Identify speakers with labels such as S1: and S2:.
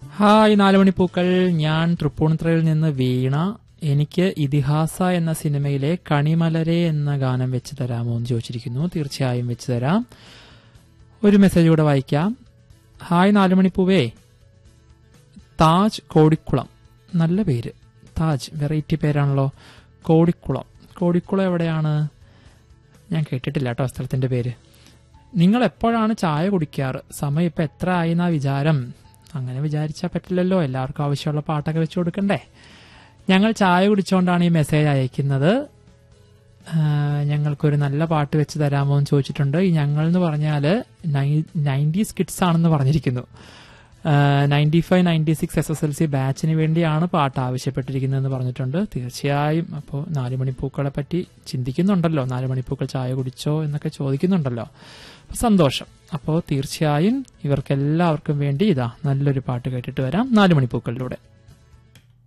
S1: hi നാലുമണിപ്പൂക്കൾ ഞാൻ തൃപ്പൂണിത്തുറയിൽ നിന്ന് വീണ എനിക്ക് ഇതിഹാസ എന്ന സിനിമയിലെ കണിമലരെ എന്ന ഗാനം വെച്ച് തരാമോ എന്ന് ചോദിച്ചിരിക്കുന്നു തീർച്ചയായും വെച്ച് തരാം ഒരു മെസ്സേജ് കൂടെ വായിക്കാം ഹായ് നാലുമണിപ്പൂവേ താജ് കോടിക്കുളം നല്ല പേര് താജ് വെറൈറ്റി പേരാണല്ലോ കോടിക്കുളം കോടിക്കുളം എവിടെയാണ് ഞാൻ കേട്ടിട്ടില്ല കേട്ടോ സ്ഥലത്തിന്റെ പേര് നിങ്ങൾ എപ്പോഴാണ് ചായ കുടിക്കാറ് സമയം ഇപ്പൊ എത്ര ആയി എന്നാ വിചാരം അങ്ങനെ വിചാരിച്ചാൽ പറ്റില്ലല്ലോ എല്ലാവർക്കും ആവശ്യമുള്ള പാട്ടൊക്കെ വെച്ചു കൊടുക്കണ്ടേ ഞങ്ങൾ ചായ കുടിച്ചുകൊണ്ടാണ് ഈ മെസ്സേജ് അയക്കുന്നത് ആ, ഞങ്ങൾക്കൊരു നല്ല പാട്ട് വെച്ച് തരാമോ എന്ന് ചോദിച്ചിട്ടുണ്ട് ഈ ഞങ്ങൾ എന്ന് പറഞ്ഞാൽ നയൻറ്റീസ് കിഡ്സ് ആണെന്ന് പറഞ്ഞിരിക്കുന്നു ninety five ninety six S S L C ബാച്ചിന് വേണ്ടിയാണ് പാട്ട് ആവശ്യപ്പെട്ടിരിക്കുന്നതെന്ന് പറഞ്ഞിട്ടുണ്ട് തീർച്ചയായും അപ്പോൾ നാലുമണിപ്പൂക്കളെ പറ്റി ചിന്തിക്കുന്നുണ്ടല്ലോ നാലുമണിപ്പൂക്കൾ ചായ കുടിച്ചോ എന്നൊക്കെ ചോദിക്കുന്നുണ്ടല്ലോ അപ്പൊ സന്തോഷം അപ്പോൾ തീർച്ചയായും ഇവർക്കെല്ലാവർക്കും വേണ്ടി ഇതാ നല്ലൊരു പാട്ട് കേട്ടിട്ട് വരാം നാലുമണിപ്പൂക്കളിലൂടെ